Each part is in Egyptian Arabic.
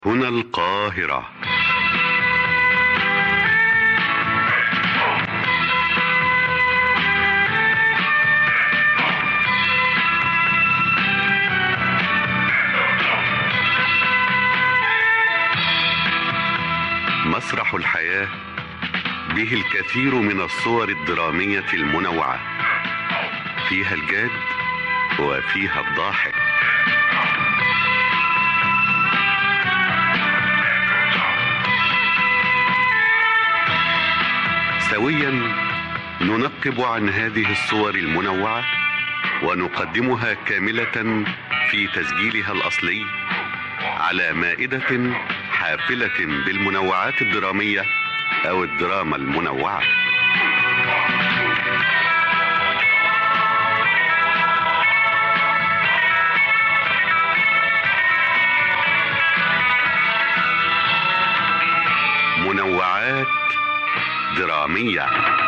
هنا القاهرة مسرح الحياة به الكثير من الصور الدرامية المنوعة فيها الجاد وفيها الضاحك سويا ننقب عن هذه الصور المنوعة ونقدمها كاملة في تسجيلها الأصلي على مائدة حافلة بالمنوعات الدرامية أو الدراما المنوعة منوعات درامية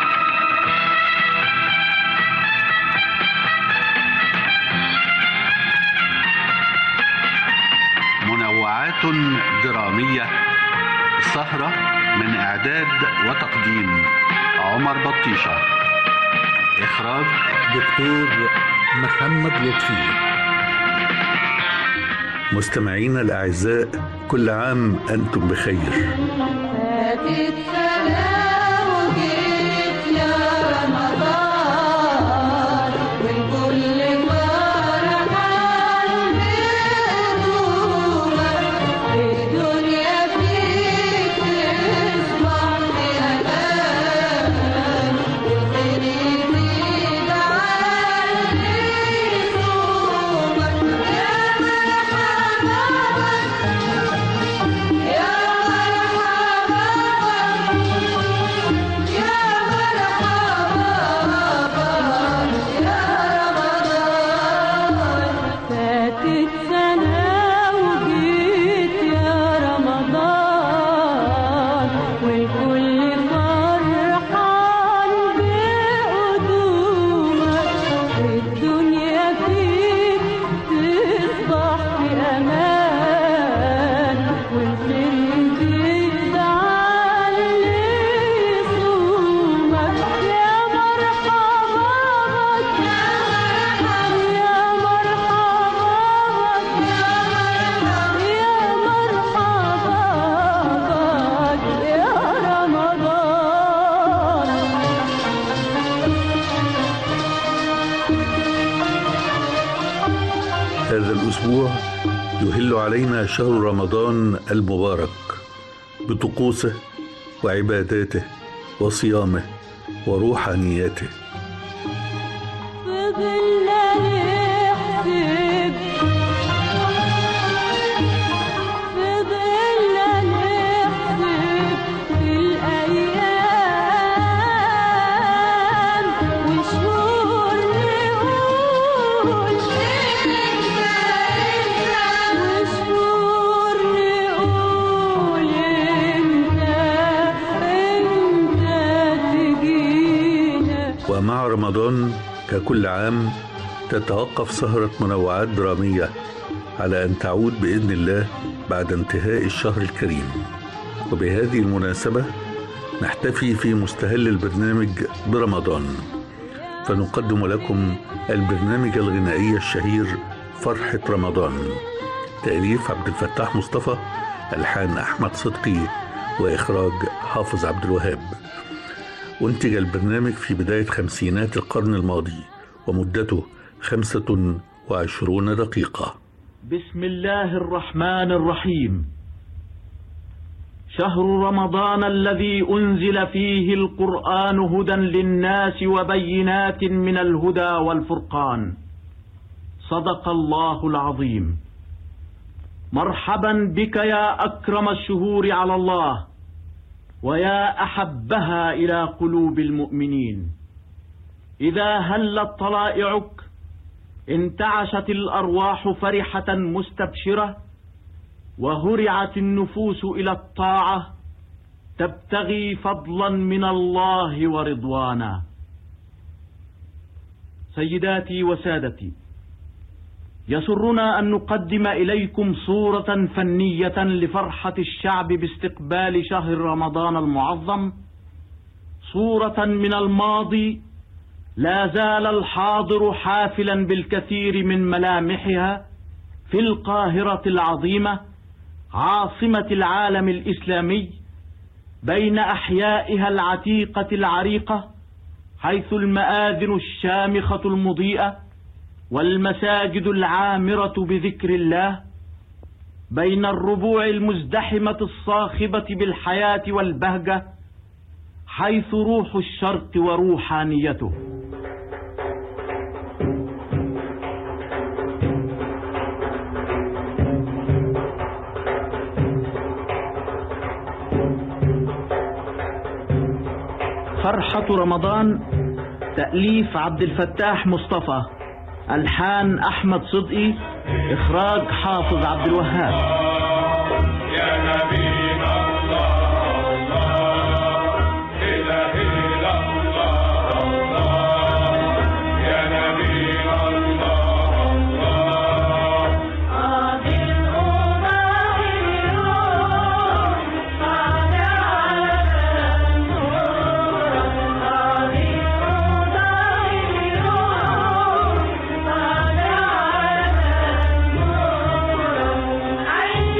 منوعات درامية سهرة من إعداد وتقديم عمر بطيشة إخراج دكتور محمد لطفي مستمعينا الأعزاء كل عام أنتم بخير فاتت سنة وجيت يا رمضان والكل فرحان بهدوءك الدنيا فيك تصبح بأمان والخير يزيد على صومك يا مرحبا يا مرحبا يا مرحبا يا رمضان فاتت سنة وجيت يا رمضان والكل فرحان بقدومك الدنيا فيك تصبح في أمان والخير يزيد على صومك يا مرحبا بك يا مرحبا بك يا مرحبا بك يا رمضان هذا الأسبوع يهل علينا شهر رمضان المبارك بطقوسه وعباداته وصيامه وروحانياته فضلنا نحسب فضلنا نحسب في الأيام وشهور نقول وشهور نقول امتى امتى تجينا ومع رمضان ككل عام تتوقف سهرة منوعات درامية على أن تعود بإذن الله بعد انتهاء الشهر الكريم وبهذه المناسبة نحتفي في مستهل البرنامج برمضان فنقدم لكم البرنامج الغنائي الشهير فرحة رمضان تأليف عبد الفتاح مصطفى ألحان أحمد صدقي وإخراج حافظ عبد الوهاب أنتج البرنامج في بداية خمسينات القرن الماضي ومدته خمسة وعشرون دقيقة بسم الله الرحمن الرحيم شهر رمضان الذي أنزل فيه القرآن هدى للناس وبينات من الهدى والفرقان صدق الله العظيم مرحبا بك يا أكرم الشهور على الله ويا أحبها إلى قلوب المؤمنين إذا هلت طلائعك انتعشت الأرواح فرحة مستبشرة وهرعت النفوس إلى الطاعة تبتغي فضلا من الله ورضوانا سيداتي وسادتي يسرنا أن نقدم إليكم صورة فنية لفرحة الشعب باستقبال شهر رمضان المعظم صورة من الماضي لا زال الحاضر حافلا بالكثير من ملامحها في القاهرة العظيمة عاصمة العالم الإسلامي بين أحيائها العتيقة العريقة حيث المآذن الشامخة المضيئة والمساجد العامرة بذكر الله بين الربوع المزدحمة الصاخبة بالحياة والبهجة حيث روح الشرق وروحانيته فرحة رمضان تأليف عبد الفتاح مصطفى ألحان أحمد صدقي إخراج حافظ عبد الوهاب يا نبينا الله الله إله إلا الله الله يا نبينا الله الله عيد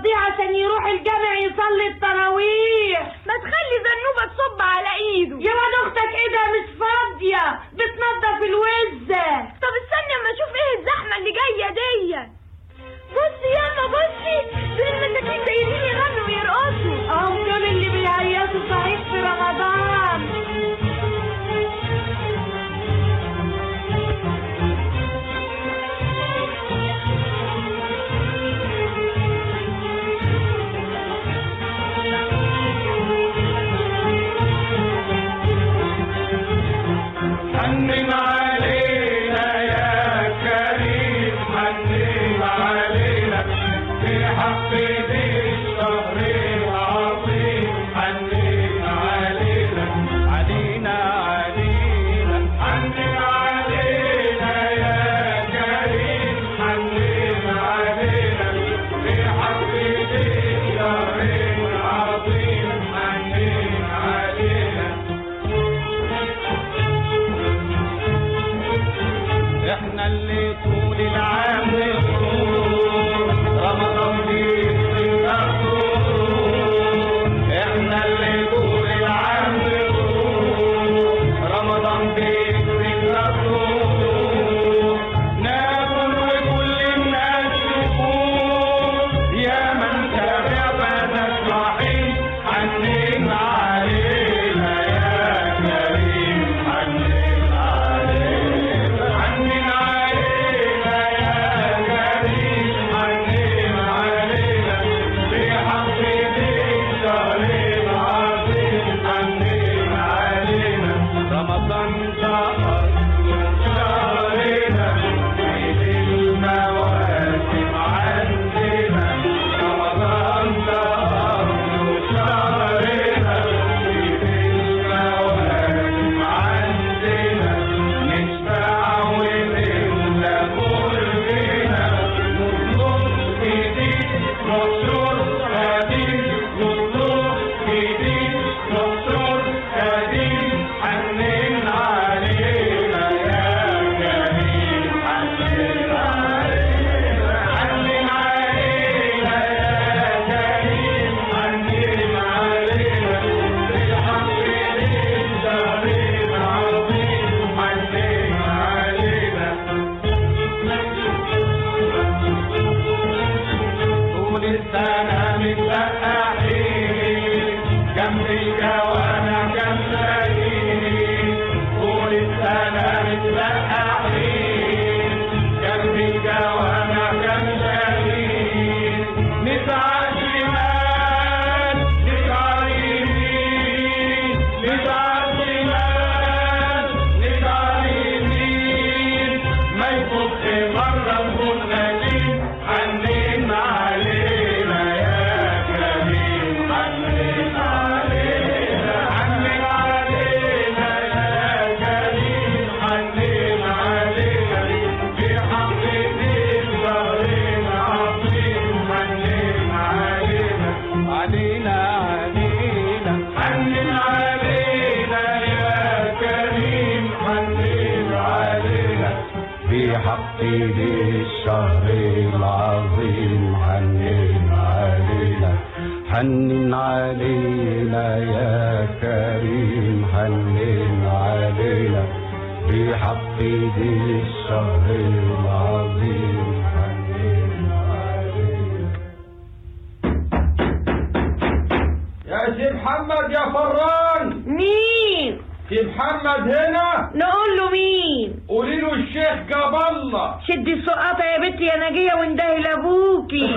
يقضيه عشان يروح الجامع يصلي التراويح ما تخلي زنوبة تصب على ايده يا واد اختك ايه ده مش فاضية بتنضف الوزة طب استنى اما اشوف ايه الزحمة اللي جاية دي بصي ياما بصي دول المساكين دايرين يغنوا ويرقصوا اهم دول اللي بيهيصوا صحيح في رمضان حنن علينا يا كريم حنن علينا في حق ذي الشهر العظيم حنن علينا علينا علينا حنن علينا يا كريم حنن علينا في حق ذي الشهر العظيم حنن علينا احنا اللي طول العام نصوم رمضان بيصير مخصوم احنا اللي طول العام نصوم رمضان بيصير مخصوم ناكل وكل الناس تقول يا من تابع بدك رحيم حنين علينا يا كريم حنين علينا حنين علينا يا كريم حنين علينا في حق ذي الشهر العظيم حنين علينا رمضان شهر شهرنا عيد المواسم عندنا رمضان شهر شهرنا عيد المواسم عندنا نشبع ونملى قلبنا نطلب جديد نشر قديم نطلب جديد نشر قديم حنين علينا يا كريم حنين علينا حنين علينا يا كريم حنين علينا بالحق للشهر العظيم حنين علينا طول السنة متسقحين جنب الجوانا كملاقين طول السنة متسقحين جنب الجوانا كملاقين نسعى شمال نسعى يمين نسعى شمال نسعى يمين ما يفك مرة نكون ناجين حنين علينا يا كريم حنين علينا حنين علينا يا كريم حنين علينا في حق ذي الشهر العظيم حنين علينا علينا علينا حنين علينا يا كريم حنين علينا في حق ذي الشهر العظيم حنين علينا حنين علينا يا كريم حنين علينا في حق ذي الشهر العظيم حنين علينا يا سي محمد يا فران مين سي محمد هنا نقول له مين قولي له الشيخ جاب الله شدي السقاطة يا بنتي يا نجية واندهي لابوكي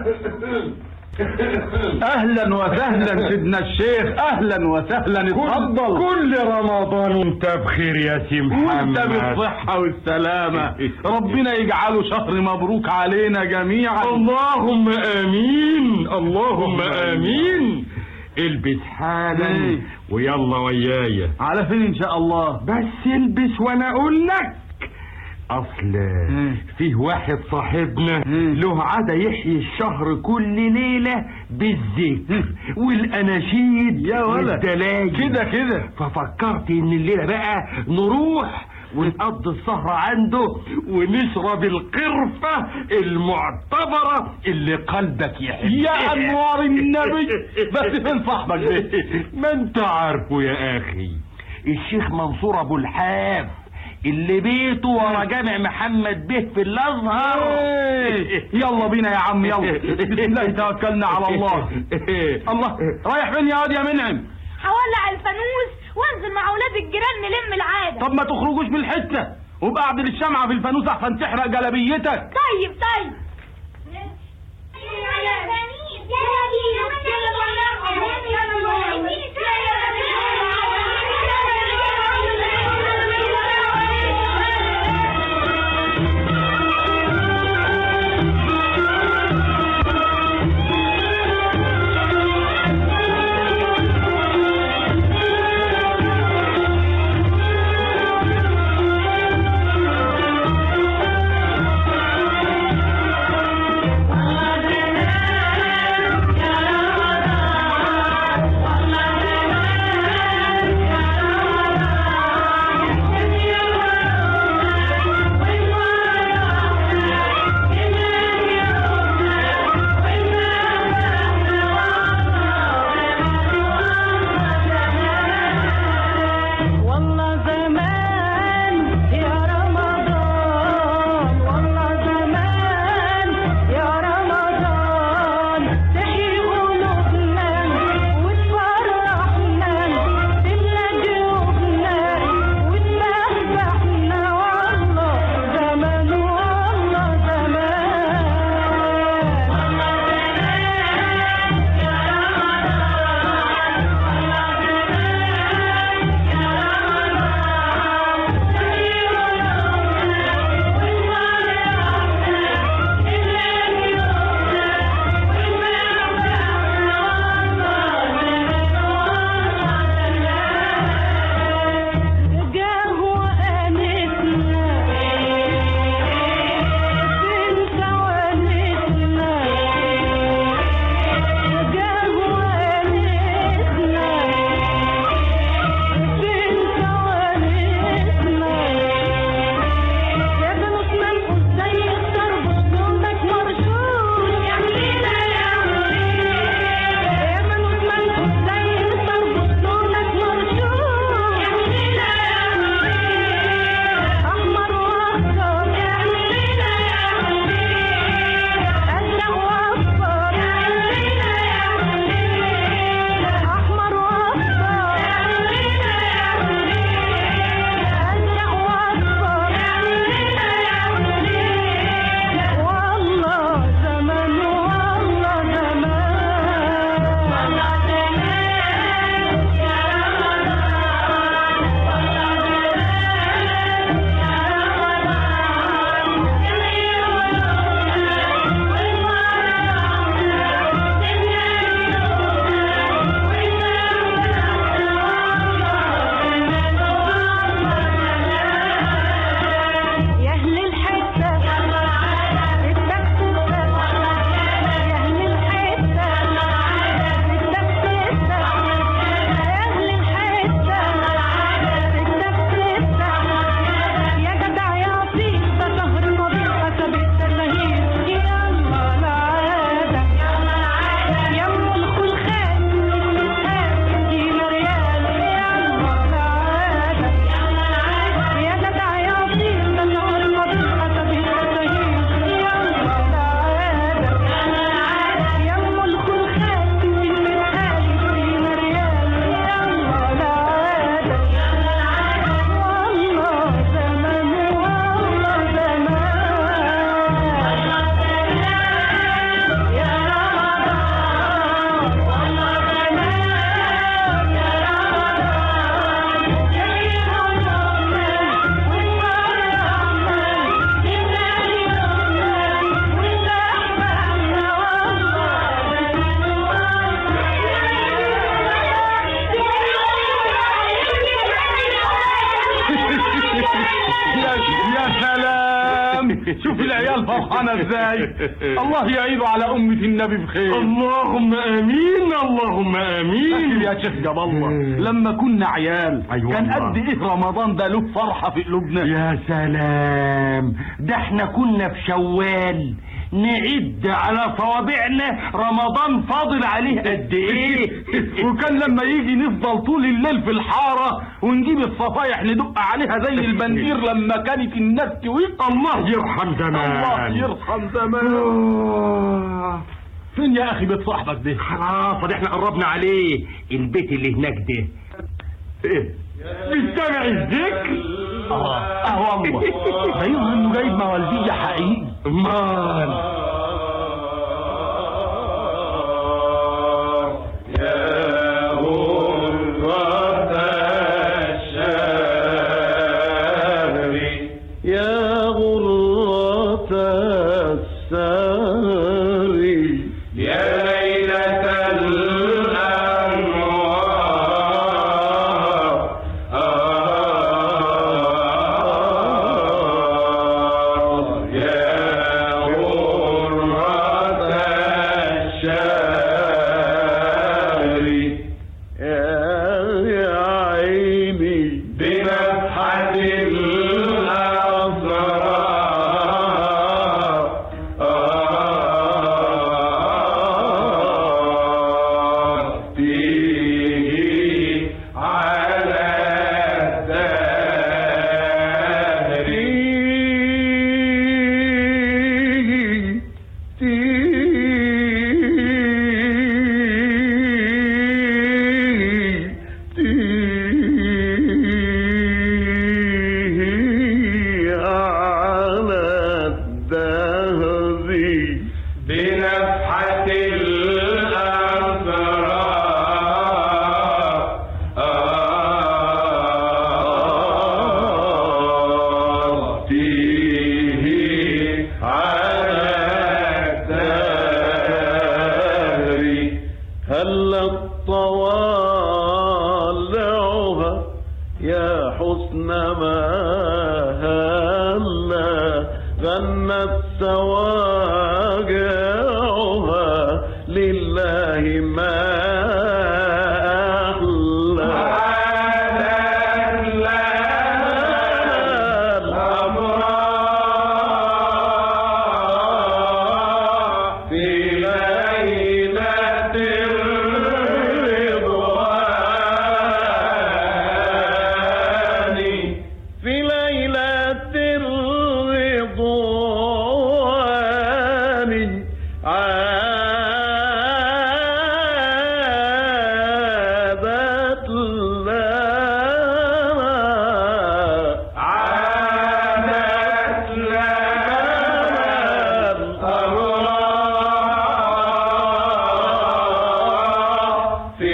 اهلا وسهلا سيدنا الشيخ اهلا وسهلا اتفضل كل رمضان وانت بخير يا سي وانت بالصحة والسلامة ربنا يجعله شهر مبروك علينا جميعا اللهم امين اللهم امين البس حالا ايه. ويلا ويايا على فين ان شاء الله بس البس وانا اقول لك اصل فيه واحد صاحبنا له عادة يحيي الشهر كل ليلة بالذكر والاناشيد يا ولد. والدلاجل كده كده ففكرت ان الليلة بقى نروح ونقضي السهرة عنده ونشرب القرفة المعتبرة اللي قلبك يحبها يا انوار النبي بس فين صاحبك ده ما انت عارفه يا اخي الشيخ منصور ابو الحاف اللي بيته ورا جامع محمد به في الازهر إيه، يلا بينا يا عم يلا بسم الله توكلنا على الله الله رايح فين يا واد يا منعم هولع الفانوس وانزل مع اولاد الجيران نلم العاده طب ما تخرجوش من الحته وابقى اعدل الشمعة في الفانوس احسن تحرق جلبيتك طيب طيب معانا ازاي الله يعيده على أمة النبي بخير اللهم امين اللهم فاكر امين يا شيخ جاب الله لما كنا عيال أيوة كان والله. قد ايه رمضان ده له فرحة في قلوبنا يا سلام ده احنا كنا في شوال نعد على صوابعنا رمضان فاضل عليه قد ايه وكان لما يجي نفضل طول الليل في الحارة ونجيب الصفايح ندق عليها زي البندير لما كانت الناس تويق الله يرحم زمان الله يرحم زمان آه. فين يا اخي بيت صاحبك ده خلاص ده احنا قربنا عليه البيت اللي هناك ده ايه بيستمع الذكر اه اه والله ده يظهر انه جايب موالدية حقيقي مال يا غرة السار يا ليلة الأنوار يا غرة الشار يا عيني بنفحة الأسرار فيه على الدهر على الدهر بنفحة الأسرار فيه على الدهر هل طوالعها يا حسن ما هلا غنت سواجعها لله ما أحلى في ليلة الرضوان في ليلة الرضوان عادت لنا عادت لنا في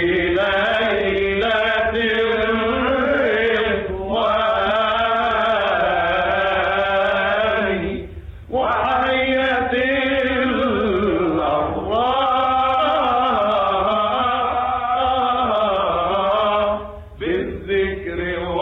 ليلة الرضوان وحيت الأرواح بالذكر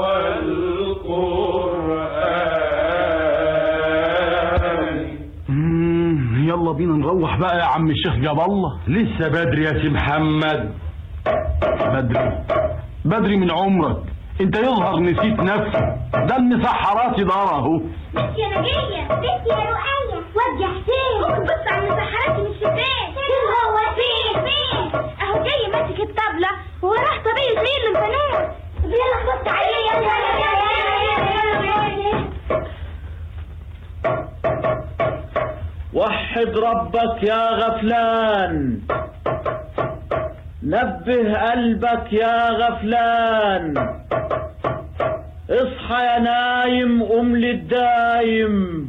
والقرآن مم، يلا بينا نروح بقى يا عم الشيخ جاب الله لسه بدري يا سي محمد بدري بدري من عمرك انت يظهر نسيت نفسك ده المسحرات دار اهو بنتي يا نجية بنتي يا رؤية واد يا حسين ممكن بص على المسحرات من الشباك فين هو فين فين اهو جاي ماسك الطبلة ووراه طبيعي زميل من فانوس يلا بص عليه يلا يلا يلا وحد ربك يا غفلان نبه قلبك يا غفلان اصحى يا نايم قم للدايم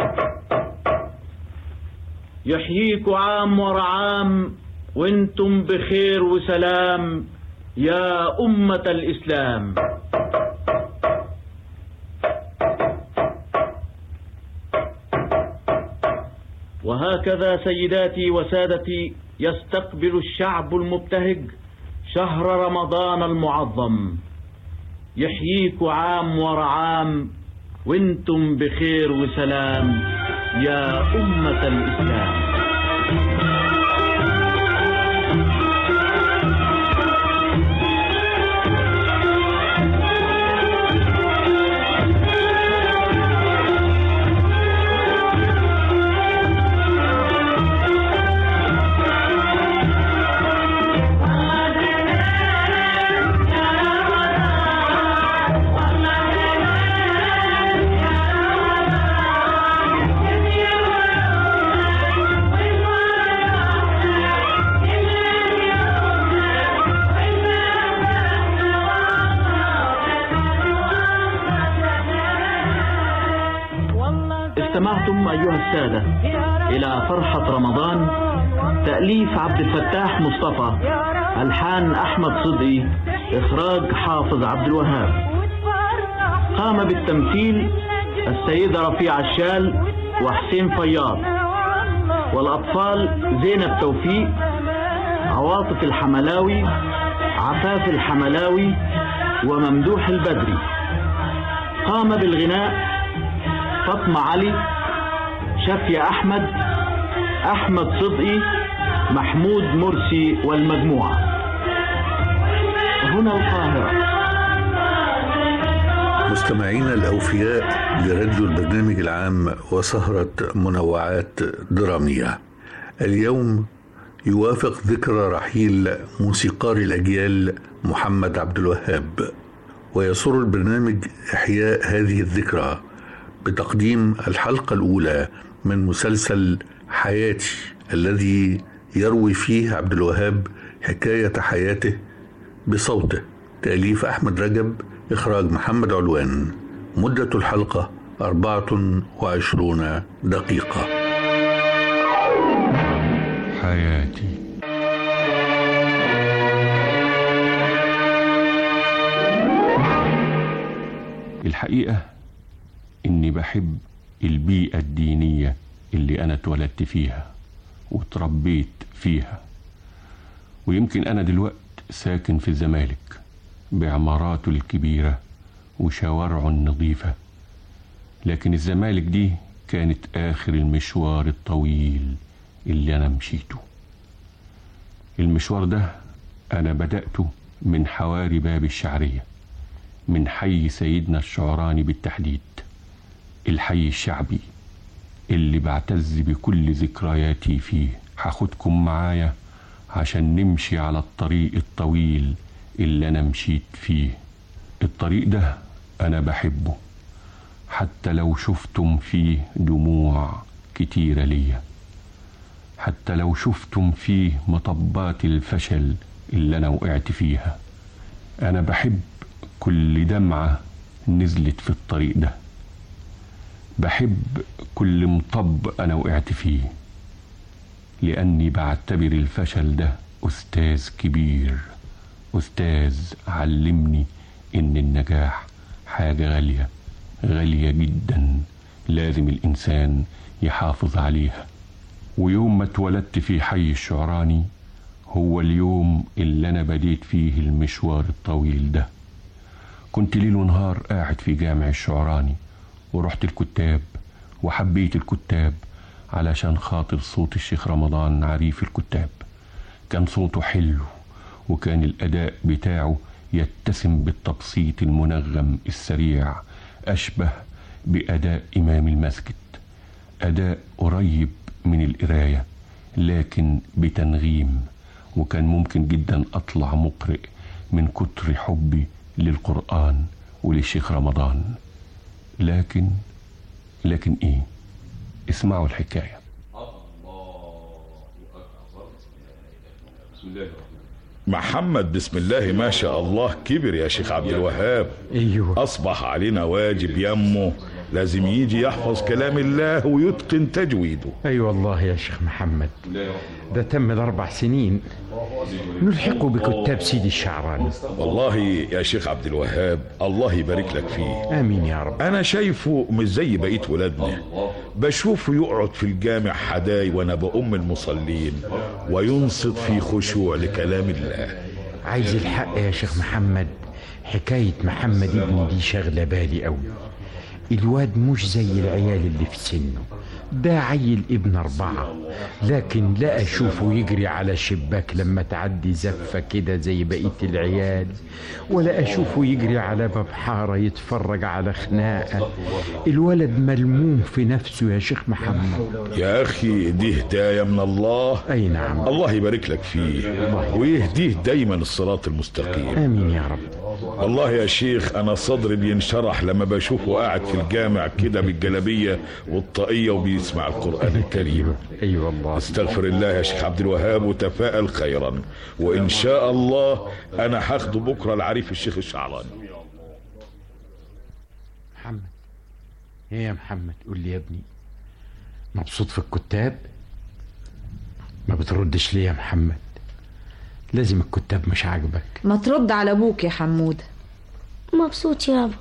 يحييكوا عام ورا عام وانتم بخير وسلام يا أمة الإسلام وهكذا سيداتي وسادتي يستقبل الشعب المبتهج شهر رمضان المعظم يحييك عام ورا عام وانتم بخير وسلام يا أمة الإسلام استمعتم أيها السادة إلى فرحة رمضان تأليف عبد الفتاح مصطفى ألحان أحمد صدقي إخراج حافظ عبد الوهاب قام بالتمثيل السيدة رفيعة الشال وحسين فياض والأطفال زينب توفيق عواطف الحملاوي عفاف الحملاوي وممدوح البدري قام بالغناء فاطمة علي شافية أحمد أحمد صدقي محمود مرسي والمجموعة هنا القاهرة مستمعينا الأوفياء لراديو البرنامج العام وسهرة منوعات درامية اليوم يوافق ذكرى رحيل موسيقار الأجيال محمد عبد الوهاب ويسر البرنامج إحياء هذه الذكرى بتقديم الحلقة الأولى من مسلسل حياتي الذي يروي فيه عبد الوهاب حكاية حياته بصوته تأليف أحمد رجب إخراج محمد علوان مدة الحلقة أربعة وعشرون دقيقة حياتي الحقيقة إني بحب البيئة الدينية اللي أنا اتولدت فيها وتربيت فيها ويمكن أنا دلوقت ساكن في الزمالك بعماراته الكبيرة وشوارعه النظيفة لكن الزمالك دي كانت آخر المشوار الطويل اللي أنا مشيته المشوار ده أنا بدأته من حواري باب الشعرية من حي سيدنا الشعراني بالتحديد الحي الشعبي اللي بعتز بكل ذكرياتي فيه هاخدكم معايا عشان نمشي على الطريق الطويل اللي انا مشيت فيه الطريق ده انا بحبه حتى لو شفتم فيه دموع كتيرة ليا حتى لو شفتم فيه مطبات الفشل اللي انا وقعت فيها انا بحب كل دمعة نزلت في الطريق ده بحب كل مطب انا وقعت فيه لاني بعتبر الفشل ده استاذ كبير استاذ علمني ان النجاح حاجه غاليه غاليه جدا لازم الانسان يحافظ عليها ويوم ما اتولدت في حي الشعراني هو اليوم اللي انا بديت فيه المشوار الطويل ده كنت ليل ونهار قاعد في جامع الشعراني ورحت الكتاب وحبيت الكتاب علشان خاطر صوت الشيخ رمضان عريف الكتاب كان صوته حلو وكان الأداء بتاعه يتسم بالتبسيط المنغم السريع أشبه بأداء إمام المسجد أداء قريب من القراية لكن بتنغيم وكان ممكن جدا أطلع مقرئ من كتر حبي للقرآن وللشيخ رمضان لكن لكن ايه اسمعوا الحكايه محمد بسم الله ما شاء الله كبر يا شيخ عبد الوهاب ايوه اصبح علينا واجب يمه لازم يجي يحفظ كلام الله ويتقن تجويده اي أيوة والله يا شيخ محمد ده تم الاربع سنين نلحقه بكتاب سيدي الشعراني والله يا شيخ عبد الوهاب الله يبارك لك فيه امين يا رب انا شايفه مش زي بقيه ولادنا بشوفه يقعد في الجامع حداي وانا بأم المصلين وينصت في خشوع لكلام الله عايز الحق يا شيخ محمد حكاية محمد ابني دي شغلة بالي قوي الواد مش زي العيال اللي في سنه ده عيل ابن أربعة لكن لا أشوفه يجري على شباك لما تعدي زفة كده زي بقية العيال ولا أشوفه يجري على باب حارة يتفرج على خناقة الولد ملموم في نفسه يا شيخ محمد يا أخي دي هداية من الله أي نعم الله يبارك لك فيه ويهديه دايما الصراط المستقيم آمين يا رب والله يا شيخ أنا صدري بينشرح لما بشوفه قاعد في الجامع كده بالجلابية والطاقية وبيسمع القرآن الكريم أي أيوة والله استغفر الله يا شيخ عبد الوهاب وتفائل خيرا وإن شاء الله أنا هاخده بكرة العريف الشيخ الشعراني محمد ايه يا محمد قول لي يا ابني مبسوط في الكتاب ما بتردش ليه يا محمد لازم الكتاب مش عاجبك ما ترد على ابوك يا حمودة مبسوط يابا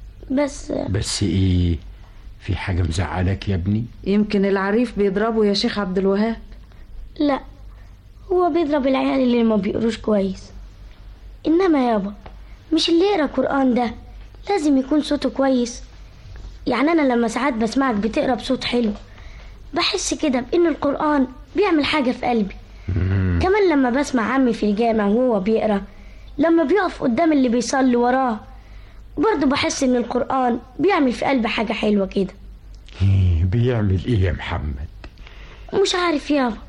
بس بس ايه في حاجة مزعلك يا ابني يمكن العريف بيضربه يا شيخ عبد الوهاب لا هو بيضرب العيال اللي ما بيقروش كويس انما يابا مش اللي يقرا قران ده لازم يكون صوته كويس يعني انا لما ساعات بسمعك بتقرا بصوت حلو بحس كده بان القران بيعمل حاجه في قلبي كمان لما بسمع عمي في الجامع وهو بيقرا لما بيقف قدام اللي بيصلي وراه برضه بحس ان القران بيعمل في قلبي حاجه حلوه كده إيه بيعمل ايه يا محمد مش عارف يابا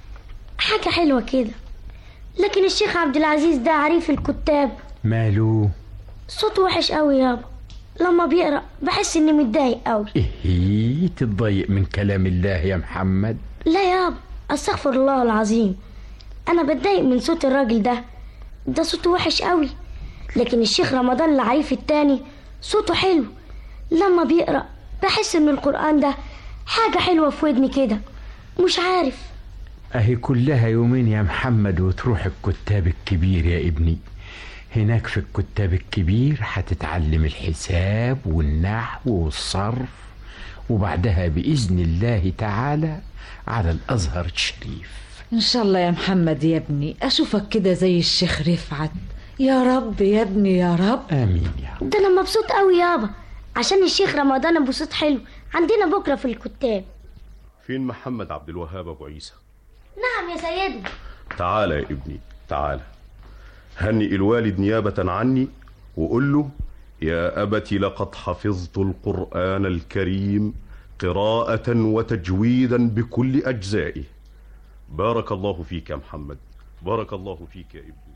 حاجه حلوه كده لكن الشيخ عبد العزيز ده عريف الكتاب ماله صوته وحش قوي يابا لما بيقرا بحس اني متضايق قوي ايه تتضايق من كلام الله يا محمد لا يابا استغفر الله العظيم انا بتضايق من صوت الراجل ده ده صوته وحش قوي لكن الشيخ رمضان العريف التاني صوته حلو لما بيقرا بحس ان القران ده حاجه حلوه في ودني كده مش عارف اهي كلها يومين يا محمد وتروح الكتاب الكبير يا ابني هناك في الكتاب الكبير هتتعلم الحساب والنحو والصرف وبعدها بإذن الله تعالى على الأزهر الشريف ان شاء الله يا محمد يا ابني اشوفك كده زي الشيخ رفعت يا رب يا ابني يا رب آمين يا ده انا مبسوط قوي يابا عشان الشيخ رمضان ابو صوت حلو عندنا بكره في الكتاب فين محمد عبد الوهاب ابو عيسى نعم يا سيدنا تعال يا ابني تعال هنئ الوالد نيابة عني وقول له يا أبت لقد حفظت القرآن الكريم قراءة وتجويدا بكل أجزائه بارك الله فيك يا محمد بارك الله فيك يا ابني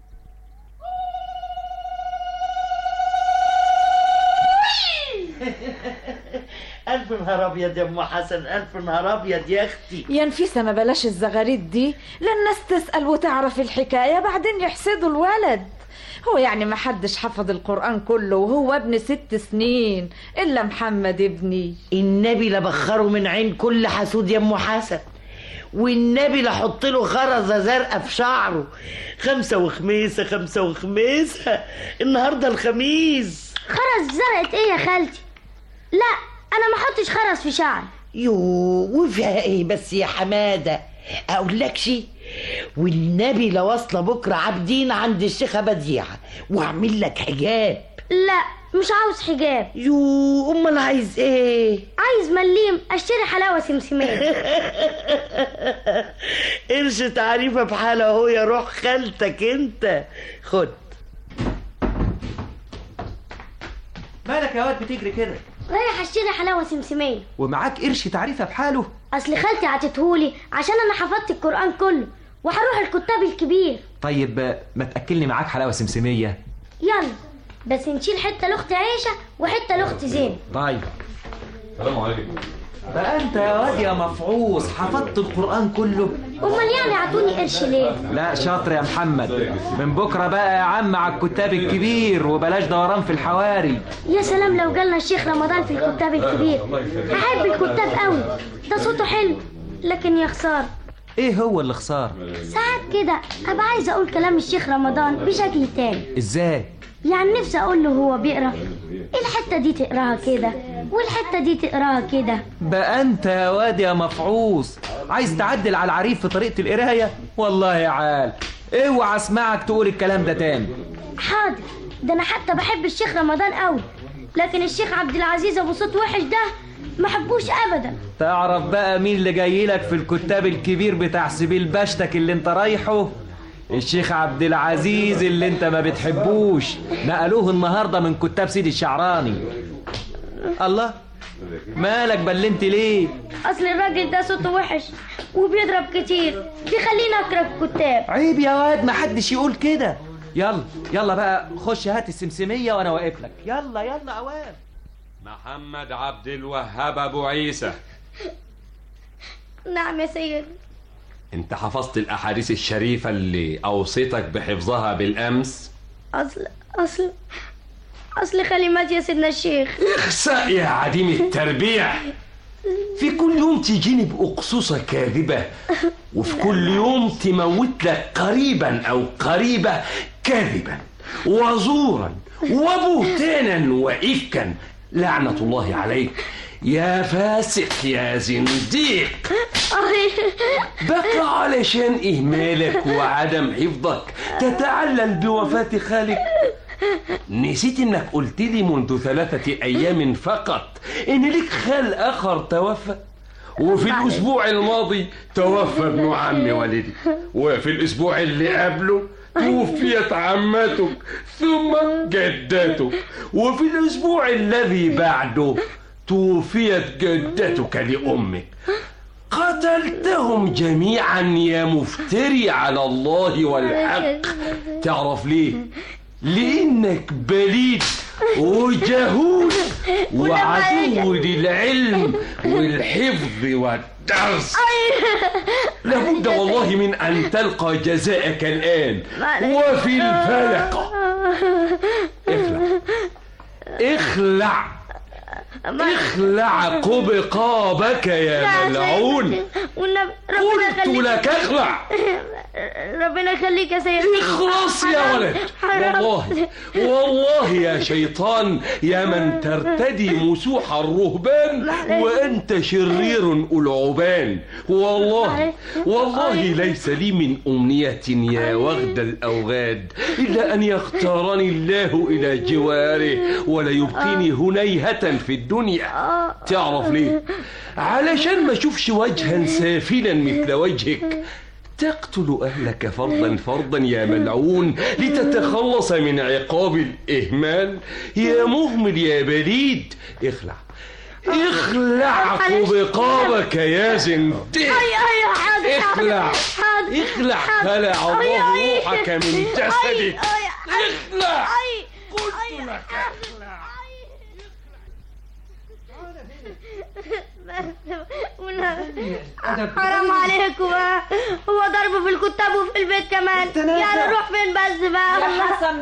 ألف نهار أبيض يا أم حسن ألف نهار أبيض يا أختي يا نفيسة ما بلاش الزغاريد دي لا الناس تسأل وتعرف الحكاية بعدين يحسدوا الولد هو يعني ما حدش حفظ القرآن كله وهو ابن ست سنين إلا محمد ابني النبي لبخره من عين كل حسود يا أم حسن والنبي لحط له خرزة زرقاء في شعره خمسة وخميسة خمسة وخميسة النهاردة الخميس خرز زرقت ايه يا خالتي لا انا ما احطش خرز في شعري يو وفيها ايه بس يا حمادة اقول لك شي والنبي لواصله بكره عابدين عند الشيخه بديعه واعمل لك حجاب لا مش عاوز حجاب يو امال عايز ايه عايز مليم اشتري حلاوه سمسميه قرش تعريفه بحاله اهو يا روح خالتك انت خد مالك يا واد بتجري كده رايح اشتري حلاوه سمسميه ومعاك قرش تعريفه بحاله اصل خالتي عطتهولي عشان انا حفظت القران كله وهروح الكتاب الكبير طيب آه، ما تاكلني معاك حلاوه سمسميه يلا بس نشيل حته لاختي عيشه وحته لاختي زين طيب السلام عليكم بقى انت يا واد يا مفعوص حفظت القران كله امال يعني عطوني قرش ليه لا شاطر يا محمد من بكره بقى يا عم على الكتاب الكبير وبلاش دوران في الحواري يا سلام لو جالنا الشيخ رمضان في الكتاب الكبير هحب الكتاب قوي ده صوته حلو لكن يا خساره ايه هو اللي خسار ساعات كده ابقى عايزه اقول كلام الشيخ رمضان بشكل تاني ازاي يعني نفسي اقول له هو بيقرا الحته دي تقراها كده والحته دي تقراها كده بقى انت يا واد يا مفعوص عايز تعدل على العريف في طريقه القرايه والله يا عال اوعى اسمعك تقول الكلام ده تاني حاضر ده انا حتى بحب الشيخ رمضان قوي لكن الشيخ عبد العزيز ابو صوت وحش ده ما حبوش ابدا تعرف بقى مين اللي جاي لك في الكتاب الكبير بتاع سبيل باشتك اللي انت رايحه الشيخ عبد العزيز اللي انت ما بتحبوش نقلوه النهارده من كتاب سيدي الشعراني الله مالك بلنت ليه اصل الراجل ده صوته وحش وبيضرب كتير بيخليني اكره الكتاب عيب يا واد ما حدش يقول كده يلا يلا بقى خش هات السمسمية وانا واقف لك يلا يلا اوام محمد عبد الوهاب ابو عيسى نعم يا سيد انت حفظت الاحاديث الشريفه اللي اوصيتك بحفظها بالامس اصل اصل اصل خليمات يا سيدنا الشيخ اخسأ يا عديم التربيع في كل يوم تجيني بأقصوصة كاذبة وفي كل يوم تموت لك قريبا أو قريبة كاذبا وزورا وبهتانا وإفكا لعنة الله عليك يا فاسق يا زنديق بقى علشان إهمالك وعدم حفظك تتعلل بوفاة خالك نسيت انك قلت لي منذ ثلاثة ايام فقط ان لك خال اخر توفى وفي الاسبوع الماضي توفى ابن عم والدي وفي الاسبوع اللي قبله توفيت عمتك ثم جدتك وفي الاسبوع الذي بعده توفيت جدتك لامك قتلتهم جميعا يا مفتري على الله والحق تعرف ليه لانك بليد وجهول وعدو للعلم والحفظ والدرس لابد والله من ان تلقى جزاءك الان وفي الفلقه اخلع اخلع اخلع قبقابك يا ملعون قلت لك اخلع ربنا يخليك يا سيد اخلص يا ولد والله والله يا شيطان يا من ترتدي مسوح الرهبان وانت شرير العبان والله والله ليس لي من امنيه يا وغد الاوغاد الا ان يختارني الله الى جواره ولا يبقيني هنيهه في الدنيا تعرف ليه علشان ما اشوفش وجها سافلا مثل وجهك تقتل أهلك فرضا فرضا يا ملعون لتتخلص من عقاب الإهمال يا مهمل يا بليد اخلع اخلع قبقابك يا زنديق اخلع اخلع خلع الله روحك من جسدك اخلع قلت لك اخلع حرام عليكم هو ضرب في الكتاب وفي البيت كمان يعني نروح فين بس بقى يا حسن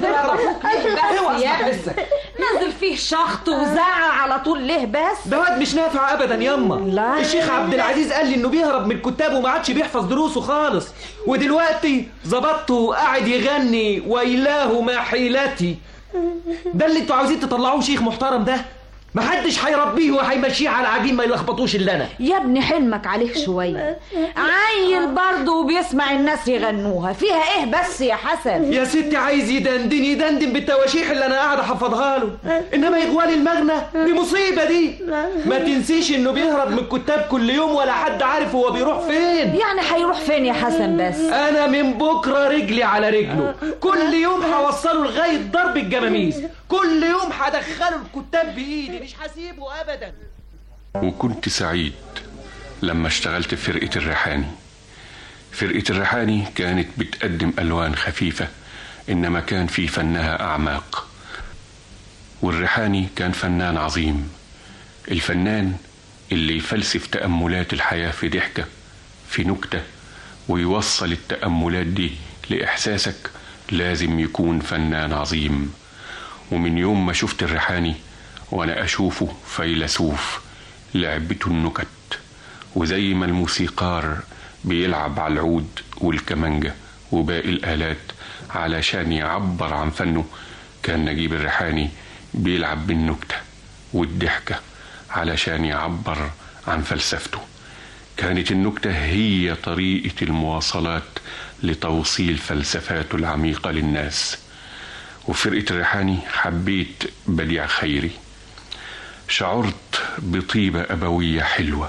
بس يا نزل فيه شخط وزعق على طول ليه بس ده واد مش نافع ابدا ياما لا الشيخ عبد العزيز قال لي انه بيهرب من الكتاب وما عادش بيحفظ دروسه خالص ودلوقتي ظبطته قاعد يغني ويلاه ما حيلتي ده اللي انتوا عاوزين تطلعوه شيخ محترم ده محدش هيربيه وهيمشيه على عجين ما يلخبطوش الا انا يا ابني حلمك عليه شوية عيل برضه وبيسمع الناس يغنوها فيها ايه بس يا حسن يا ستي عايز يدندن يدندن بالتواشيح اللي انا قاعد احفظها له انما يغوال المغنى دي مصيبه دي ما تنسيش انه بيهرب من الكتاب كل يوم ولا حد عارف هو بيروح فين يعني هيروح فين يا حسن بس انا من بكره رجلي على رجله كل يوم هوصله لغايه ضرب الجماميس كل يوم هدخله الكتاب بايدي مش هسيبه ابدا وكنت سعيد لما اشتغلت في فرقة الريحاني فرقة الريحاني كانت بتقدم ألوان خفيفة إنما كان في فنها أعماق والريحاني كان فنان عظيم الفنان اللي يفلسف تأملات الحياة في ضحكة في نكتة ويوصل التأملات دي لإحساسك لازم يكون فنان عظيم ومن يوم ما شفت الريحاني وأنا أشوفه فيلسوف لعبته النكت وزي ما الموسيقار بيلعب على العود والكمانجة وباقي الآلات علشان يعبر عن فنه كان نجيب الريحاني بيلعب بالنكتة والضحكة علشان يعبر عن فلسفته كانت النكتة هي طريقة المواصلات لتوصيل فلسفاته العميقة للناس وفرقة الريحاني حبيت بديع خيري شعرت بطيبة أبوية حلوة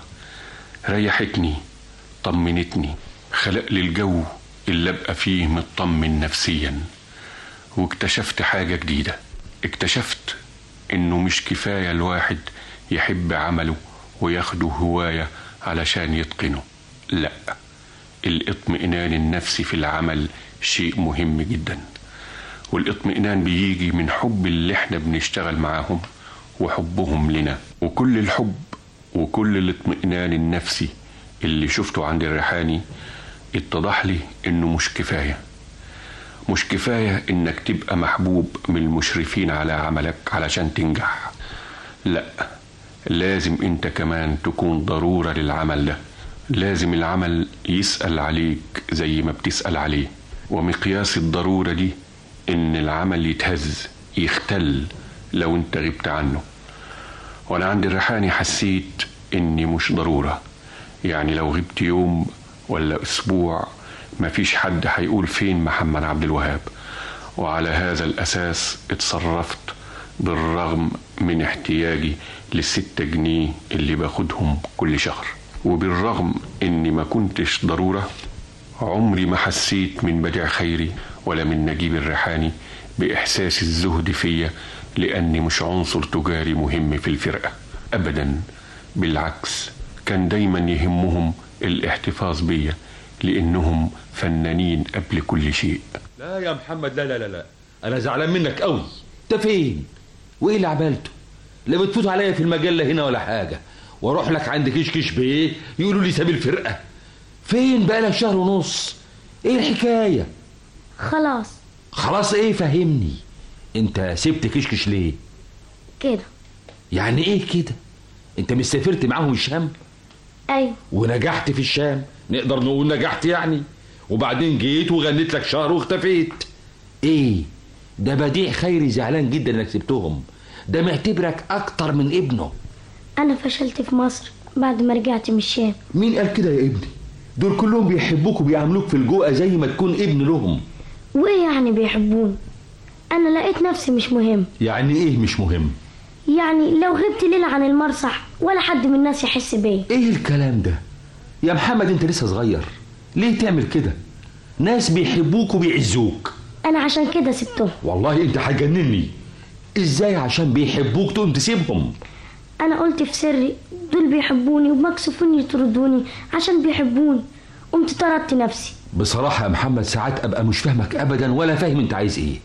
ريحتني طمنتني خلق لي الجو اللي أبقى فيه مطمن نفسيا واكتشفت حاجة جديدة اكتشفت إنه مش كفاية الواحد يحب عمله وياخده هواية علشان يتقنه لا الاطمئنان النفسي في العمل شيء مهم جدا والاطمئنان بيجي من حب اللي احنا بنشتغل معاهم وحبهم لنا وكل الحب وكل الاطمئنان النفسي اللي شفته عند الريحاني اتضح لي انه مش كفايه مش كفايه انك تبقى محبوب من المشرفين على عملك علشان تنجح لا لازم انت كمان تكون ضروره للعمل ده لازم العمل يسال عليك زي ما بتسال عليه ومقياس الضروره دي ان العمل يتهز يختل لو انت غبت عنه وانا عند الريحاني حسيت اني مش ضروره يعني لو غبت يوم ولا اسبوع مفيش حد هيقول فين محمد عبد الوهاب وعلى هذا الاساس اتصرفت بالرغم من احتياجي للستة جنيه اللي باخدهم كل شهر وبالرغم اني ما كنتش ضرورة عمري ما حسيت من بديع خيري ولا من نجيب الريحاني بإحساس الزهد فيا لأني مش عنصر تجاري مهم في الفرقة أبدا بالعكس كان دايما يهمهم الاحتفاظ بيا لأنهم فنانين قبل كل شيء لا يا محمد لا لا لا لا انا زعلان منك قوي انت فين وايه اللي عملته لا بتفوت عليا في المجله هنا ولا حاجه واروح لك عند كشكش بايه يقولوا لي ساب الفرقه فين بقى لك شهر ونص ايه الحكايه خلاص خلاص ايه فهمني انت سبت كشكش ليه كده يعني ايه كده انت مش سافرت معاهم الشام ايوه ونجحت في الشام نقدر نقول نجحت يعني وبعدين جيت وغنيت لك شهر واختفيت ايه ده بديع خيري زعلان جدا انك سبتهم ده معتبرك اكتر من ابنه انا فشلت في مصر بعد ما رجعت من الشام مين قال كده يا ابني دول كلهم بيحبوك وبيعاملوك في الجوقه زي ما تكون ابن لهم وايه يعني بيحبوني انا لقيت نفسي مش مهم يعني ايه مش مهم يعني لو غبت ليلة عن المسرح ولا حد من الناس يحس بيا ايه الكلام ده يا محمد انت لسه صغير ليه تعمل كده ناس بيحبوك وبيعزوك انا عشان كده سبتهم والله انت هتجنني ازاي عشان بيحبوك تقوم تسيبهم انا قلت في سري دول بيحبوني ومكسوفين يطردوني عشان بيحبوني قمت طردت نفسي بصراحة يا محمد ساعات ابقى مش فاهمك ابدا ولا فاهم انت عايز ايه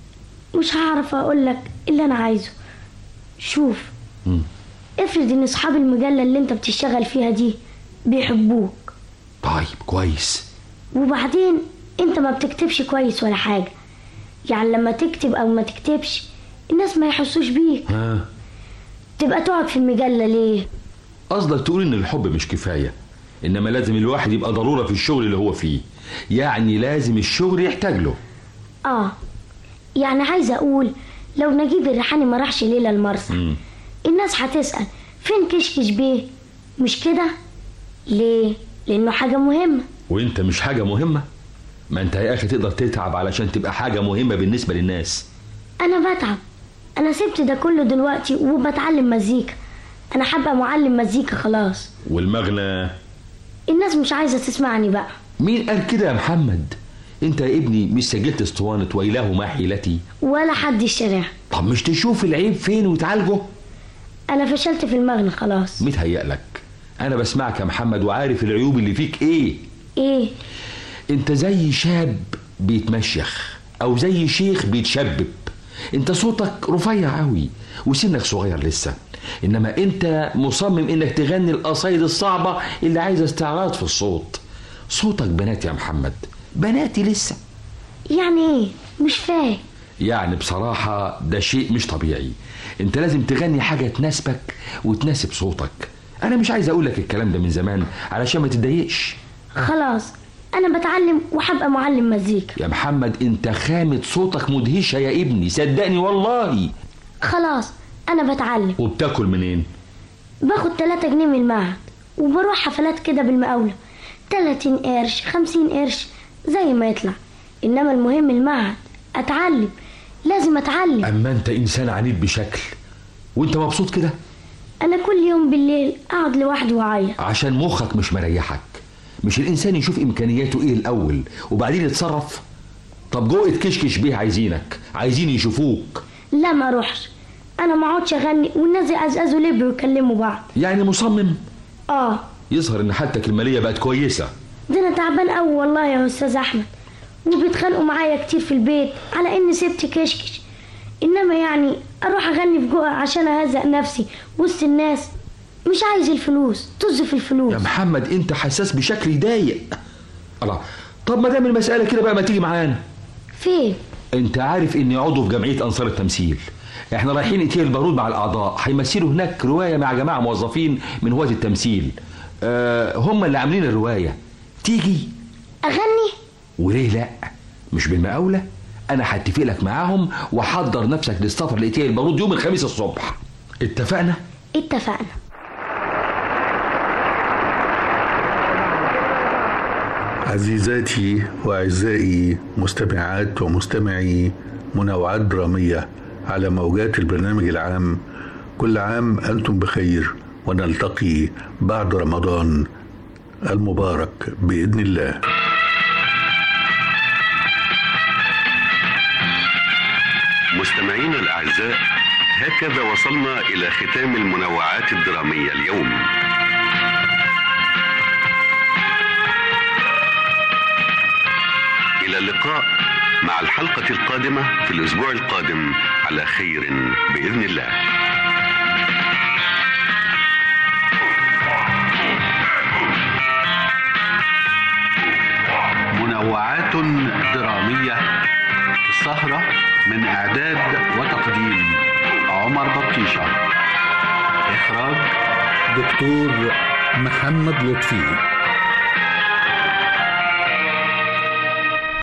مش هعرف اقول لك اللي انا عايزه شوف مم. افرض ان اصحاب المجلة اللي انت بتشتغل فيها دي بيحبوك طيب كويس وبعدين انت ما بتكتبش كويس ولا حاجة يعني لما تكتب او ما تكتبش الناس ما يحسوش بيك ها تبقى تقعد في المجلة ليه قصدك تقول ان الحب مش كفاية انما لازم الواحد يبقى ضرورة في الشغل اللي هو فيه يعني لازم الشغل يحتاج له اه يعني عايزة اقول لو نجيب الريحاني ما راحش ليلة المرسى مم. الناس هتسأل فين كشكش بيه مش كده ليه لانه حاجة مهمة وانت مش حاجة مهمة ما انت يا اخي تقدر تتعب علشان تبقى حاجة مهمة بالنسبة للناس انا بتعب انا سبت ده كله دلوقتي وبتعلم مزيكا انا حابة معلم مزيكا خلاص والمغنى الناس مش عايزة تسمعني بقى مين قال كده يا محمد انت يا ابني مش سجلت اسطوانة ويله ما حيلتي ولا حد اشتراها طب مش تشوف العيب فين وتعالجه انا فشلت في المغنى خلاص متهيألك انا بسمعك يا محمد وعارف العيوب اللي فيك ايه ايه انت زي شاب بيتمشخ او زي شيخ بيتشبب انت صوتك رفيع قوي وسنك صغير لسه انما انت مصمم انك تغني القصايد الصعبة اللي عايزة استعراض في الصوت صوتك بنات يا محمد بناتي لسه يعني ايه مش فاهم يعني بصراحة ده شيء مش طبيعي انت لازم تغني حاجة تناسبك وتناسب صوتك انا مش عايز اقول لك الكلام ده من زمان علشان ما تتضايقش خلاص انا بتعلم وهبقى معلم مزيكا يا محمد انت خامة صوتك مدهشة يا ابني صدقني والله خلاص انا بتعلم وبتاكل منين باخد 3 جنيه من المعهد وبروح حفلات كده بالمقاولة 30 قرش 50 قرش زي ما يطلع انما المهم المعهد اتعلم لازم اتعلم اما انت انسان عنيد بشكل وانت مبسوط كده انا كل يوم بالليل اقعد لوحدي واعيط عشان مخك مش مريحك مش الانسان يشوف امكانياته ايه الاول وبعدين يتصرف طب جوه كشكش بيه عايزينك عايزين يشوفوك لا ما اروحش انا ما اقعدش اغني والناس يعزقزوا لب ويكلموا بعض يعني مصمم اه يظهر ان حالتك الماليه بقت كويسه ده انا تعبان قوي والله يا استاذ احمد وبيتخانقوا معايا كتير في البيت على اني سبت كشكش انما يعني اروح اغني في جوه عشان اهزق نفسي وسط الناس مش عايز الفلوس طز في الفلوس يا محمد انت حساس بشكل يضايق الله طب ما دام المساله كده بقى ما تيجي معانا فين انت عارف اني عضو في جمعيه انصار التمثيل احنا رايحين اتيه البارود مع الاعضاء هيمثلوا هناك روايه مع جماعه موظفين من هواة التمثيل أه هم اللي عاملين الروايه تيجي اغني وليه لا مش بالمقاوله انا هتفق لك معاهم وحضر نفسك للسفر لاتيه البارود يوم الخميس الصبح اتفقنا اتفقنا عزيزاتي وأعزائي مستمعات ومستمعي منوعات درامية على موجات البرنامج العام كل عام أنتم بخير ونلتقي بعد رمضان المبارك بإذن الله مستمعينا الأعزاء هكذا وصلنا إلى ختام المنوعات الدرامية اليوم إلى اللقاء مع الحلقة القادمة في الأسبوع القادم على خير بإذن الله منوعات درامية سهرة من إعداد وتقديم عمر بطيشة إخراج دكتور محمد لطفي